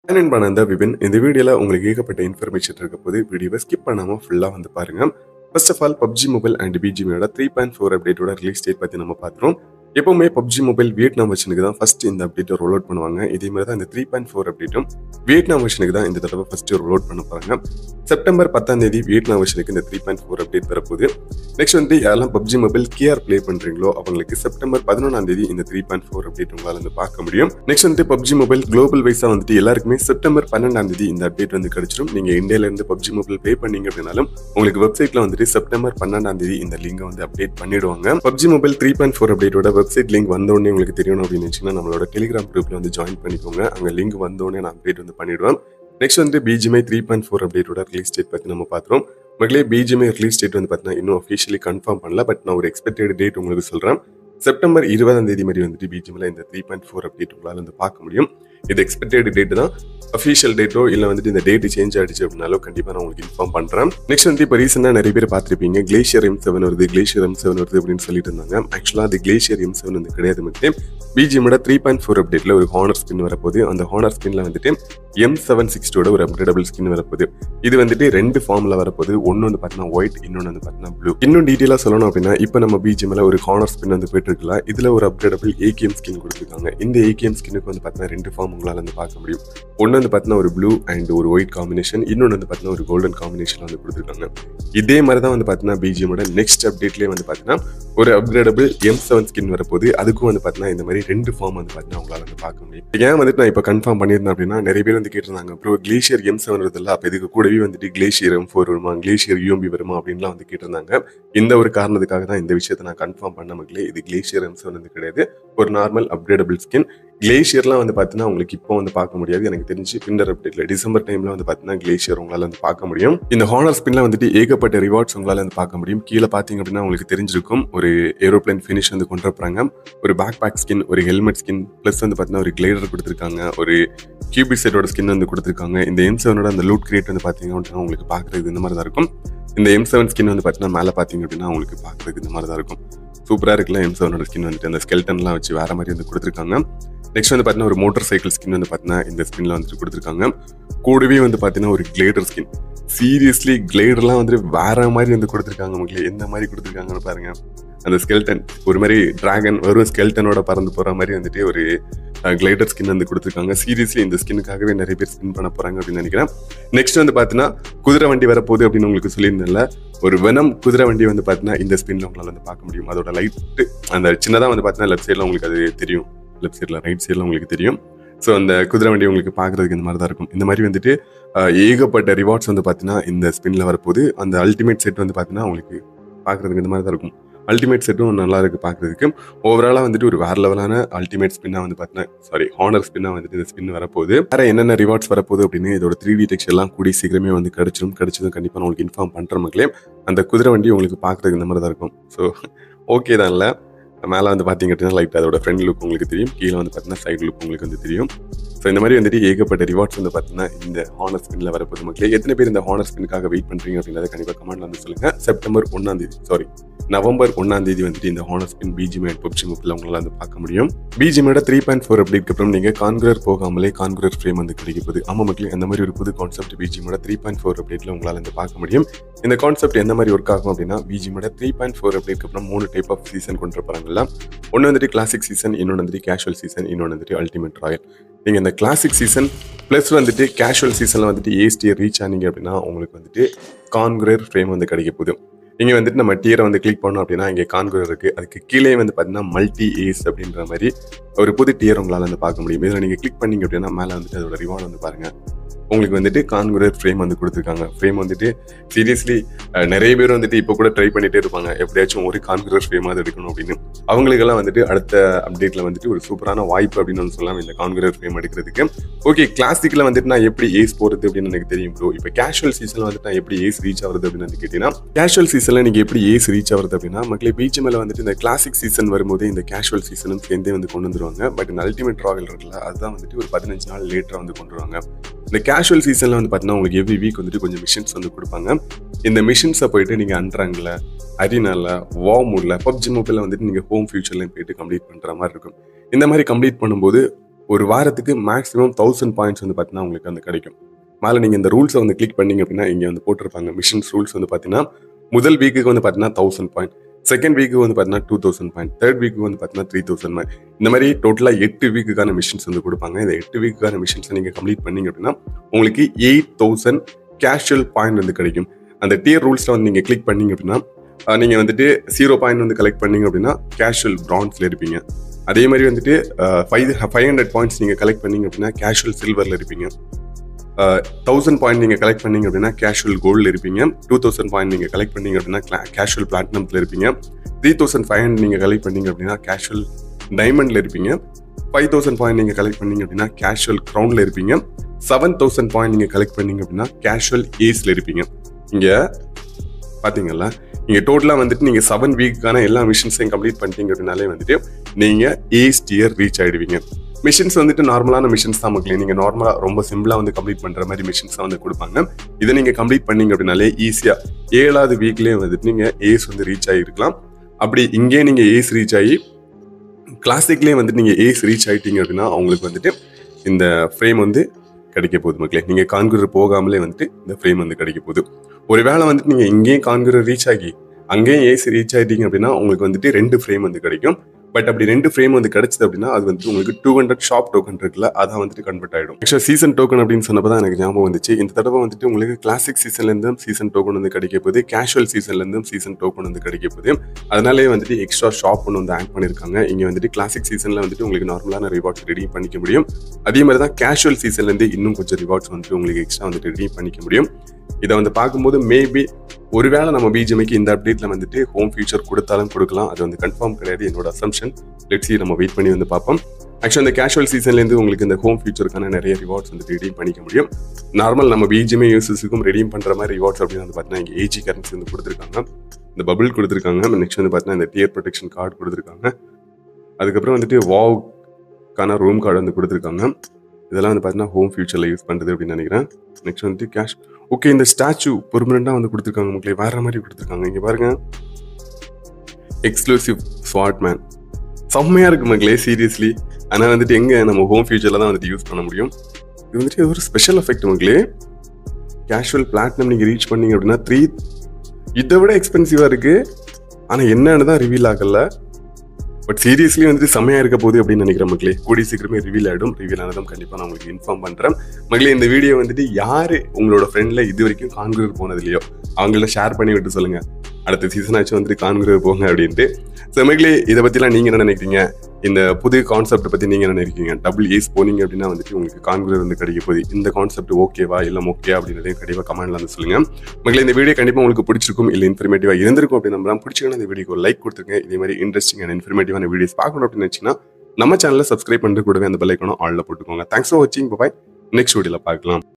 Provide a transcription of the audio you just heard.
நண்பா நான் தான் விபின் இந்த வீடியோல உங்களுக்கு ஏகப்பட்ட இன்ஃபர்மேஷன் இருக்க போது வீடியோவை ஸ்கிப் பண்ணாம ஃபுல்லா வந்து பாருங்க first of all PUBG mobile and பிஜிமியோட த்ரீ பாயிண்ட் ஃபோர் அப்டேட்டோட ரிலீஸ் டேட் பத்தி நம்ம பார்த்துருவோம் எப்பவுமே பப்ஜி மொபைல் வியட்நாம் வெர்ஷனுக்கு தான் ஃபர்ஸ்ட் இந்த அப்டேட்டை ரோல் அவுட் பண்ணுவாங்க இதே மாதிரி தான் இந்த த்ரீ பாயிண்ட் ஃபோர் அப்டேட்டும் வியட்நாம் வெர்ஷனுக்கு தான் இந்த தடவை ஃபர்ஸ்ட் ரோல் அவுட் பண்ண போறாங்க செப்டம்பர் பத்தாம் தேதி வியட்நாம் வெர்ஷனுக்கு இந்த த்ரீ பாயிண்ட் ஃபோர் அப்டேட் வரப்போகுது நெக்ஸ்ட் வந்து யாரெல்லாம் பப்ஜி மொபைல் கேஆர் ப்ளே பண்றீங்களோ அவங்களுக்கு செப்டம்பர் பதினொன்றாம் தேதி இந்த த்ரீ பாயிண்ட் ஃபோர் அப்டேட் உங்களால் வந்து பார்க்க முடியும் நெக்ஸ்ட் வந்து பப்ஜி மொபைல் குளோபல் வைஸா வந்துட்டு எல்லாருக்குமே செப்டம்பர் பன்னெண்டாம் தேதி இந்த அப்டேட் வந்து கிடைச்சிடும் நீங்க இந்தியால இருந்து பப்ஜி மொபைல் ப்ளே பண்ணீங்க அப்படின்னாலும் உங்களுக்கு வெப்சைட்ல வந்துட்டு செப்டம்பர் பன்னெண்டாம் தேதி இந்த லிங்கை வந்து அப்டேட் பண்ணிடுவாங்க PUBG mobile three point four அப்டேட்டோட வெப்சைட் லிங்க் வந்த உடனே உங்களுக்கு தெரியணும் அப்படின்னு நினைச்சீங்கன்னா நம்மளோட டெலிகிராம் குரூப்ல வந்து ஜாயின் பண்ணிக்கோங்க அங்க லிங்க் வந்த உடனே நான் அப்டேட் வந்து பண்ணிடுவேன் நெக்ஸ்ட் வந்து பிஜிஎம்ஐ த்ரீ பாயிண்ட் ஃபோர் அப்டேட்டோட ரிலீஸ் டேட் பத்தி நம்ம பார்த்துறோம் மக்களே பிஜிஎம்ஐ ரிலீஸ் டேட் வந்து பார்த்தீங்கன்னா இன்னும் அஃபிஷியலி கன்ஃபார்ம் பண்ணல பட் நான் ஒரு எக்ஸ்பெக்டட் டேட் உங்களுக்கு சொல்றேன் செப்டம்பர் இருபதாம் தேதி மாதிரி வந்துட்டு பிஜிஎம்ல இந்த த்ரீ பாயிண்ட் ஃபோர் அப்டேட் உங்களால் வந்து பார்க்க முடியும் இது எக்ஸ்பெக்டட் டேட் தான் அஃபிஷியல் டேட்டோ இல்லை வந்துட்டு இந்த டேட் சேஞ்ச் ஆயிடுச்சு அப்படின்னாலும் கண்டிப்பாக நான் உங்களுக்கு இன்ஃபார்ம் பண்ணுறேன் நெக்ஸ்ட் வந்து இப்போ ரீசெண்டாக நிறைய பேர் பார்த்துருப்பீங்க கிளேஷியர் எம் செவன் வருது கிளேஷியர் எம் செவன் வருது அப்படின்னு சொல்லிட்டு இருந்தாங்க ஆக்சுவலாக அது கிளேஷியர் எம் செவன் வந்து கிடையாது மட்டும் பிஜிஎமோட த்ரீ பாயிண்ட் ஃபோர் அப்டேட்ல ஒரு ஹானர் ஸ்பின் வரப்போகுது அந்த ஹானர் ஸ்பின்ல வந்துட்டு எம் செவன் சிக்ஸ்டோட ஒரு அப்கிரேடபிள் ஸ்கின் வரப்போகுது இது வந்துட்டு ரெண்டு ஃபார்ம்ல வரப்போகுது ஒன்று வந்து பார்த்தீங்கன்னா ஒயிட் இன்னொன்று வந்து பார்த்தீங்கன்னா ப்ளூ இன்னும் டீட்டெயிலாக சொல்லணும் அப்படின்னா இப்போ நம்ம பிஜிஎம்ல ஒரு ஹானர் ஸ்பின் வந்து போயிட்டு இருக்கலாம் இதுல ஒரு அப்கிரேடபிள் ஏகேஎம் ஸ்கின் கொடுத்துருக்காங்க இந்த ஏகேஎம் ஸ்கின்னுக்கு வந்து பார்த்தீங்கன்னா ரெண்டு ஃபார்ம் உங்களால் வந்து பார்க்க முடியும் ஒன்று வந்து பார்த்தீங்கன்னா ஒரு ப்ளூ அண்ட் ஒரு ஒயிட் காம்பினேஷன் இன்னொன்று வந்து பார்த்தீங்கன்னா ஒரு கோல்டன் காம்பினேஷன் வந்து கொடுத்துருக்காங்க இதே மாதிரி தான் வந்து பார்த்தீங்கன்னா பிஜிஎமோட நெக்ஸ்ட் அப்டேட்லேயே வந்து பார்த்தீங்கன்னா ஒரு அப்கிரேடபிள் எம் செவன் ஸ்கின் வரப்போகுது அதுக்கும் வந்து பார்த்தீங்கன்னா இந்த மாதிரி ரெண்டு ஃபார்ம் வந்து பார்த்தீங்கன்னா உங்களால் வந்து பார்க்க முடியும் ஏன் வந்துட்டு நான் இப்போ கன்ஃபார்ம் பண்ணியிருந்தேன் அப்படின்னா நிறைய பேர் வந்து கேட்டிருந்தாங்க ப்ரோ கிளேஷியர் எம் செவன் வருதுல்ல அப்போ இதுக்கு கூடவே வந்துட்டு கிளேஷியர் எம் ஃபோர் வருமா கிளேஷியர் யூஎம்பி வருமா அப்படின்லாம் வந்து கேட்டிருந்தாங்க இந்த ஒரு காரணத்துக்காக தான் இந்த விஷயத்தை நான் கன்ஃபார்ம் பண்ண மக்களே இது கிளேஷியர் எம் செவன் வந்து கிடையாது ஒரு நார்மல் அப்கிரேடபிள் ஸ்கின் கிளேஷியர்லாம் வந்து பார்த்தீங்கன்னா உங்களுக்கு இப்போ வந்து பார்க்க முடியாது எனக்கு தெரிஞ்சு பிண்டர் அப்டேட்ல டிசம்பர் டைம்ல வந்து பார்த்தீங்கன்னா கிளேஷியர் உங்களால் வந்து பார்க்க முடியும் இந்த ஹானர் ஸ்பின்ல வந்துட்டு ஏகப்பட்ட ரிவார்ட்ஸ் உங்களால் வந்து பார்க்க முடியும் கீழே பார்த்தீங்க அப்படின்னா உங்களுக்கு தெரிஞ்சிருக்கும் ஒரு ஏரோப்ளேன் ஃபினிஷ் வந்து கொண்டு வரப்பாங்க ஒரு பேக் பேக் ஸ்கின் ஒரு ஹெல்மெட் ஸ்கின் ப்ளஸ் வந்து பார்த்தீங்கன்னா ஒரு கிளைடர் கொடுத்துருக்காங்க ஒரு கியூபிக் செட்டோட ஸ்கின் வந்து கொடுத்துருக்காங்க இந்த எம் செவனோட அந்த லூட் கிரியேட் வந்து பார்த்தீங்க அப்படின்னா உங்களுக்கு பார்க்குறது இந்த மாதிரி தான் இருக்கும் இந்த எம் செவன் ஸ்கின் வந்து பார்த்தீங்கன்னா மேலே பார்த்தீங்க அப்படின்னா உங்களுக்கு பார்க்குறதுக்கு இந்த மாதிரி தான் இருக்கும் சூப்பராக இருக்குல்ல எம் செவனோட ஸ்கின் வந்துட்டு அந்த ஸ்கெல்டன்லாம் வச்சு வேற மாதிரி வந்து கொடுத்துருக்காங்க நெக்ஸ்ட் வந்து பார்த்தீங்கன்னா ஒரு மோட்டார் சைக்கிள் ஸ்கின் வந்து பார்த்தீங்கன்னா இந்த ஸ்கின்ல வந்துட்டு கொடுத்துருக்காங்க கூடவே வந்து பார்த்தீங்கன்னா ஒரு கிளேடர் ஸ்கின் சீரியஸ்லி கிளேடர்லாம் வந்துட்டு வேற மாதிரி வந்து கொடுத்துருக்காங்க மக்களே எந்த மாதிரி கொடுத்துருக்காங்கன்னு பாருங்க அந்த ஸ்கெல்டன் ஒரு மாதிரி டிராகன் வெறும் ஸ்கெல்டனோட பறந்து போற மாதிரி வந்துட்டு ஒரு கிளைடர் ஸ்கின் வந்து கொடுத்துருக்காங்க சீரியஸ்லி இந்த ஸ்கின்னுக்காகவே நிறைய பேர் ஸ்பின் பண்ண போறாங்க அப்படின்னு நினைக்கிறேன் நெக்ஸ்ட் வந்து பார்த்தீங்கன்னா குதிரை வண்டி வரப்போகுது அப்படின்னு உங்களுக்கு சொல்லியிருந்தேன்ல ஒரு வெனம் குதிரை வண்டி வந்து பார்த்தீங்கன்னா இந்த ஸ்பின்ல உங்களால் வந்து பார்க்க முடியும் அதோட லைட்டு அந்த சின்னதாக வந்து பார்த்தீங்கன்னா லெஃப்ட் சைடில் உங்களுக்கு அது தெரியும் லெஃப்ட் சைடில் ரைட் சைடில் உங்களுக்கு தெரியும் ஸோ அந்த குதிரை வண்டி உங்களுக்கு பார்க்குறதுக்கு இந்த மாதிரி தான் இருக்கும் இந்த மாதிரி வந்துட்டு ஆஹ், ஏகப்பட்ட ரிவார்ட்ஸ் வந்து பார்த்தீங்கன்னா இந்த ஸ்பின்ல வரப்போகுது அந்த அல்டிமேட் செட் வந்து பார்த்தீங்கன்னா உங்களுக்கு பார்க்குறதுக்கு இந்த மாதிரி தான் இருக்கும் அல்டிமேட் செட்டும் நல்லா இருக்கு பார்க்குறதுக்கு ஓவராலாக வந்துட்டு ஒரு வேற லெவலான அல்டிமேட் ஸ்பின்னாக வந்து பார்த்தீங்கன்னா சாரி ஹானர் ஸ்பின்னாக வந்துட்டு இந்த ஸ்பின் வரப்போகுது வேற என்னென்ன ரிவார்ட்ஸ் வரப்போகுது அப்படின்னு இதோட த்ரீ டி டெக்ஸ்ட் எல்லாம் கூடி சீக்கிரமே வந்து கிடைச்சிடும் கிடைச்சதும் கண்டிப்பாக நான் உங்களுக்கு இன்ஃபார்ம் பண்ணுற மக்களே அந்த குதிரை வண்டி உங்களுக்கு பார்க்குறதுக்கு இந்த மாதிரி தான் இருக்கும் ஸோ ஓகே தான் இல்லை மேலே வந்து பார்த்தீங்க அப்படின்னா லைட் அதோட ஃப்ரண்ட் லுக் உங்களுக்கு தெரியும் கீழே வந்து பார்த்தீங்கன்னா சைடு லுக் உங்களுக்கு வந்து தெரியும் ஸோ இந்த மாதிரி வந்துட்டு ஏகப்பட்ட ரிவார்ட்ஸ் வந்து பார்த்தீங்கன்னா இந்த ஹானர் ஸ்பின்ல வரப்போது மக்களே எத்தனை பேர் இந்த ஹானர் ஸ்பின்காக வெயிட் பண்ணுறீங்க அப்படின்றத கண்டிப்பாக கமெண்ட்ல வந்து சொல்லுங்க செப்டம்பர் ஒன்றாம் தேதி சாரி நவம்பர் ஒன்றாம் தேதி வந்துட்டு இந்த honour spin BGM and PUBG முப்பில் உங்களால் வந்து பார்க்க முடியும் பிஜிஎமோட த்ரீ பாயிண்ட் ஃபோர் அப்டேட்க்கு அப்புறம் நீங்கள் கான்குரர் போகாமலே கான்குரர் ஃப்ரேம் வந்து கிடைக்க போகுது ஆமாம் மக்களே அந்த மாதிரி ஒரு புது கான்செப்ட் பிஜிஎமோட த்ரீ பாயிண்ட் ஃபோர் அப்டேட்ல உங்களால் வந்து பார்க்க முடியும் இந்த கான்செப்ட் எந்த மாதிரி ஒர்க் ஆகும் அப்படின்னா பிஜிஎமோட த்ரீ பாயிண்ட் ஃபோர் அப்டேட்க்கு அப்புறம் மூணு டைப் ஆஃப் சீசன் கொண்டு வரப்போறாங்கல்ல ஒன்று வந்துட்டு கிளாசிக் சீசன் இன்னொன்று வந்துட்டு கேஷுவல் சீசன் இன்னொன்று வந்துட்டு அல்டிமேட் ராயல் நீங்கள் இந்த கிளாசிக் சீசன் ப்ளஸ் வந்துட்டு கேஷுவல் சீசனில் வந்துட்டு ஏஸ் டியர் ரீச் ஆனீங்க அப்படின்னா உங்களுக்கு வந்துட்டு கான்குரர் ஃப்ரேம் வந்து கிடைக்க போகுது இங்கே வந்துட்டு நம்ம டியரை வந்து கிளிக் பண்ணோம் அப்படின்னா இங்கே கான்குரர் இருக்குது அதுக்கு கீழே வந்து பார்த்தீங்கன்னா மல்டி ஏஸ் அப்படின்ற மாதிரி ஒரு புது டியர் உங்களால் வந்து பார்க்க முடியும் இதில் நீங்கள் கிளிக் பண்ணீங்க அப்படின்னா மேலே வந்துட்டு அதோட ரிவார்ட் வந்து பாருங்கள் உங்களுக்கு வந்துட்டு கான்குரர் ஃப்ரேம் வந்து கொடுத்துருக்காங்க ஃப்ரேம் வந்துட்டு சீரியஸ்லி நிறைய பேர் வந்துட்டு இப்போ கூட ட்ரை பண்ணிட்டே இருப்பாங்க எப்படியாச்சும் ஒரு கான்குரர் ஃப்ரேமாவது எடுக்கணும் அப்படின்னு அவங்களுக்கெல்லாம் வந்துட்டு அடுத்த அப்டேட்ல வந்துட்டு ஒரு சூப்பரான வாய்ப்பு அப்படின்னு வந்து சொல்லலாம் இந்த கான்குரர் ஃப்ரேம் எடுக்கிறதுக்கு ஓகே கிளாசிக்ல வந்துட்டு நான் எப்படி ஏஸ் போறது அப்படின்னு எனக்கு தெரியும் ப்ரோ இப்போ கேஷுவல் சீசன்ல வந்துட்டு நான் எப்படி ஏஸ் ரீச் ஆகுறது அப்படின்னு வந்து கேட்டீங்கன்னா கேஷுவல் சீசன்ல நீங்க எப்படி ஏஸ் ரீச் ஆகுறது அப்படின்னா மக்களே பீச் மேல வந்துட்டு இந்த கிளாசிக் சீசன் வரும்போது இந்த கேஷுவல் சீசனும் சேர்ந்தே வந்து கொண்டு வந்துருவாங்க பட் இந்த அல்டிமேட் ராவல் இருக்குல்ல அதுதான் வந்துட்டு ஒரு பதினஞ்சு நாள் லேட்டரா வந்து கொண்டு வருவாங்க இந்த கேஷுவல் சீசன்ல வந்து பார்த்தீங்கன்னா உங்களுக்கு எவ்ரி வீக் வந்துட்டு கொஞ்சம் மிஷின்ஸ் வந்து கொடுப்பாங்க இந்த மிஷின்ஸை போயிட்டு நீங்க அன்றாங்கல அரினால வார்மூட்ல பப்ஜி மொபைலில் வந்துட்டு நீங்க ஹோம் ஃபியூச்சர்லையும் போயிட்டு கம்ப்ளீட் பண்ற மாதிரி இருக்கும் இந்த மாதிரி கம்ப்ளீட் பண்ணும்போது ஒரு வாரத்துக்கு மேக்ஸிமம் தௌசண்ட் பாயிண்ட்ஸ் வந்து பார்த்தீங்கன்னா உங்களுக்கு வந்து கிடைக்கும் மேலே நீங்கள் இந்த ரூல்ஸை வந்து கிளிக் பண்ணீங்க அப்படின்னா இங்கே வந்து போட்டிருப்பாங்க மிஷின்ஸ் ரூல்ஸ் வந்து பார்த்தீங்கன்னா முதல் வீக்குக்கு வந்து பார்த்தீங்கன்னா தௌசண்ட் பாயிண்ட் செகண்ட் வீக்கு வந்து பார்த்தீங்கன்னா two thousand point third week வந்து பார்த்தீங்கன்னா த்ரீ தௌசண்ட் பாயிண்ட் இந்த மாதிரி டோட்டலாக எட்டு வீக்குக்கான மிஷின்ஸ் வந்து கொடுப்பாங்க இந்த எட்டு வீக்குக்கான மிஷின்ஸை நீங்கள் கம்ப்ளீட் பண்ணீங்க அப்படின்னா உங்களுக்கு எயிட் தௌசண்ட் கேஷுவல் பாயிண்ட் வந்து கிடைக்கும் அந்த டியர் ரூல்ஸில் வந்து நீங்கள் கிளிக் பண்ணீங்க அப்படின்னா அஹ், நீங்கள் வந்துட்டு ஜீரோ பாயிண்ட் வந்து கலெக்ட் பண்ணீங்க அப்படின்னா கேஷுவல் பிரான்ஸில் இருப்பீங்க அதே மாதிரி வந்துட்டு ஃபைவ் ஃபைவ் ஹண்ட்ரட் பாயிண்ட்ஸ் நீங்கள் கலெக்ட் பண்ணீங்க அப்படின்னா கேஷுவல் சில்வரில் இருப்பீங்க தௌசண்ட் பாயிண்ட் நீங்கள் கலெக்ட் பண்ணீங்க அப்படின்னா கேஷுவல் கோல்டில் இருப்பீங்க டூ தௌசண்ட் பாயிண்ட் நீங்கள் கலெக்ட் பண்ணீங்க அப்படின்னா கேஷுவல் பிளாட்டினத்தில் இருப்பீங்க த்ரீ தௌசண்ட் ஃபைவ் ஹண்ட்ரட் நீங்கள் கலெக்ட் பண்ணீங்க அப்படின்னா கேஷுவல் டைமண்டில் இருப்பீங்க ஃபைவ் தௌசண்ட் பாயிண்ட் நீங்கள் கலெக்ட் பண்ணீங்க அப்படின்னா கேஷுவல் க்ரௌனில் இருப்பீங்க செவன் தௌசண்ட் பாயிண்ட் நீங்கள் கலெக்ட் பண்ணீங்க அப்படின்னா கேஷுவல் ஏஸில் இருப்பீங்க இங்கே பார்த்தீங்களா நீங்கள் டோட்டலாக வந்துட்டு நீங்கள் செவன் வீக்கான எல்லா மிஷின்ஸையும் கம்ப்ளீட் பண்ணிட்டீங்க அப்படின்னாலே வந்துட்டு நீங்கள் ஏஸ் டியர் ரீச் ஆகிடுவீங்க மிஷின்ஸ் வந்துட்டு நார்மலான மிஷின்ஸ் தான் மக்களே நீங்கள் நார்மலாக ரொம்ப சிம்பிளாக வந்து கம்ப்ளீட் பண்ணுற மாதிரி மிஷின்ஸ் தான் வந்து கொடுப்பாங்க இதை நீங்கள் கம்ப்ளீட் பண்ணீங்க அப்படின்னாலே ஈஸியாக ஏழாவது வீக்லேயே வந்துட்டு நீங்கள் ஏஸ் வந்து ரீச் ஆகிருக்கலாம் அப்படி இங்கேயே நீங்கள் ஏஸ் ரீச் ஆகி கிளாசிக்லேயே வந்துட்டு நீங்கள் ஏஸ் ரீச் ஆகிட்டீங்க அப்படின்னா அவங்களுக்கு வந்துட்டு இந்த ஃப்ரேம் வந்து கிடைக்க போகுது மக்களே நீங்கள் கான்குரர் போகாமலே வந்துட்டு இந்த ஃப்ரேம் வந்து கிடைக்க போகுது ஒருவேளை வந்துட்டு நீங்கள் இங்கேயும் கான்குரர் ரீச் ஆகி அங்கேயும் ஏசி ரீச் ஆகிட்டீங்க அப்படின்னா உங்களுக்கு வந்துட்டு ரெண்டு ஃப்ரேம் வந்து கிடைக்கும் பட் அப்படி ரெண்டு ஃப்ரேம் வந்து கிடைச்சது அப்படின்னா அது வந்து உங்களுக்கு டூ ஹண்ட்ரட் ஷாப் டோக்கன் இருக்குல்ல அதான் வந்துட்டு கன்வெர்ட் ஆகிடும் ஆக்சுவலாக சீசன் டோக்கன் அப்படின்னு சொன்னப்போ தான் எனக்கு ஞாபகம் வந்துச்சு இந்த தடவை வந்துட்டு உங்களுக்கு கிளாசிக் சீசன்லேருந்தும் சீசன் டோக்கன் வந்து கிடைக்க போகுது கேஷுவல் சீசன்லேருந்தும் சீசன் டோக்கன் வந்து கிடைக்க போகுது அதனாலே வந்துட்டு எக்ஸ்ட்ரா ஷாப் ஒன்று வந்து ஆட் பண்ணியிருக்காங்க இங்கே வந்துட்டு கிளாசிக் சீசனில் வந்துட்டு உங்களுக்கு நார்மலான ரிவார்ட்ஸ் ரெடி பண்ணிக்க முடியும் அதே மாதிரி தான் கேஷுவல் சீசன்லேருந்து இன்னும் கொஞ்சம் ரிவார்ட்ஸ் வந்துட்டு உங்களுக்கு எக்ஸ்ட்ரா வந்துட்டு ரெடி பண்ணிக்க முடியும் இதை வந்து பார்க்கும்போது மேபி ஒருவேளை நம்ம பிஜிஎம்க்கு இந்த அப்டேட்ல வந்துட்டு ஹோம் ஃபியூச்சர் கொடுத்தாலும் கொடுக்கலாம் அது வந்து கன்ஃபார்ம் கிடையாது என்னோட அசம்ஷன் லெட்ஸி நம்ம வெயிட் பண்ணி வந்து பார்ப்போம் ஆக்சுவலி இந்த கேஷுவல் சீசன்லேருந்து உங்களுக்கு இந்த ஹோம் ஃபியூச்சருக்கான நிறைய ரிவார்ட்ஸ் வந்து ரெடீம் பண்ணிக்க முடியும் நார்மல் நம்ம பிஜிஎம்ஏ யூசர்ஸுக்கும் ரெடீம் பண்ணுற மாதிரி ரிவார்ட்ஸ் அப்படின்னு வந்து பார்த்தீங்கன்னா இங்கே ஏஜி கரன்சி வந்து கொடுத்துருக்காங்க இந்த பபிள் கொடுத்துருக்காங்க நெக்ஸ்ட் வந்து பார்த்தீங்கன்னா இந்த டியர் ப்ரொடெக்ஷன் கார்டு கொடுத்துருக்காங்க அதுக்கப்புறம் வந்துட்டு வாவ்க்கான ரூம் கார்டு வந்து கொடுத்துருக்காங்க இதெல்லாம் வந்து பார்த்தீங்கன்னா ஹோம் ஃபியூச்சரில் யூஸ் பண்ணுறது அப்படின்னு நினைக்கிறேன் நெக்ஸ்ட் வந்துட்டு கேஷ் ஓகே இந்த ஸ்டாச்சு பெர்மனெண்ட்டாக வந்து கொடுத்துருக்காங்க மக்களே வேற மாதிரி கொடுத்துருக்காங்க இங்கே பாருங்க எக்ஸ்க்ளூசிவ் ஸ்வாட் மேன் செம்மையாக இருக்கு மக்களே சீரியஸ்லி ஆனால் வந்துட்டு எங்கே நம்ம ஹோம் ஃபியூச்சரில் தான் வந்துட்டு யூஸ் பண்ண முடியும் இது வந்துட்டு ஒரு ஸ்பெஷல் எஃபெக்ட் மக்களே கேஷுவல் பிளாட்டினம் நீங்கள் ரீச் பண்ணீங்க அப்படின்னா த்ரீ இதை விட எக்ஸ்பென்சிவாக இருக்குது ஆனால் என்னன்னு தான் ரிவீல் ஆகல பட் சீரியஸ்லி வந்துட்டு செம்மையா இருக்க போகுது அப்படின்னு நினைக்கிறேன் மக்களே கூடிய சீக்கிரமே ரிவீல் ஆகிடும் ரிவீல் ஆனதும் கண்டிப்பாக நான் உங்களுக்கு இன்ஃபார்ம் பண்ணுறேன் மக்களே இந்த வீடியோ வந்துட்டு யாரு உங்களோட ஃப்ரெண்ட்ல இது வரைக்கும் கான்குரர் போனது இல்லையோ அவங்கள ஷேர் பண்ணி விட்டு சொல்லுங்க அடுத்த சீசன் ஆச்சு வந்துட்டு கான்குரர் போங்க அப்படின்ட்டு ஸோ மக்களே இதை பற்றிலாம் நீங்கள் என்ன நினைக்கிறீங்க இந்த புது கான்செப்ட் பற்றி நீங்கள் என்ன நினைக்கிறீங்க டபுள் ஏஸ் போனீங்க அப்படின்னா வந்துட்டு உங்களுக்கு கான்குரர் வந்து கிடைக்க போகுது இந்த கான்செப்ட் ஓகேவா இல்லை ஓகே அப்படின்றதையும் கண்டிப்பாக கமெண்ட்ல வந்து சொல்லுங்க மக்களே இந்த வீடியோ கண்டிப்பாக உங்களுக்கு பிடிச்சிருக்கும் இல்லை இன்ஃபர்மேட்டிவாக இருந்திருக்கும் அப்படின்னு நம்பலாம் பிடிச்சிங்கன்னா இந்த வீடியோக்கு ஒரு லைக் கொடுத்துருங்க இதே மாதிரி இன்ட்ரெஸ்டிங் அண்ட் இன்ஃபர்மேட்டிவான வீடியோஸ் பார்க்கணும் அப்படின்னு நினச்சிங்கன்னா நம்ம சேனலை சப்ஸ்கிரைப் பண்ணிட்டு கூடவே அந்த பெல் ஐக்கானும் ஆல்ல போட்டுக்கோங்க தேங்க்ஸ் ஃபார் வாட்சிங் பாய் நெக்ஸ்ட் வீடியோவில் பார்க்கலாம்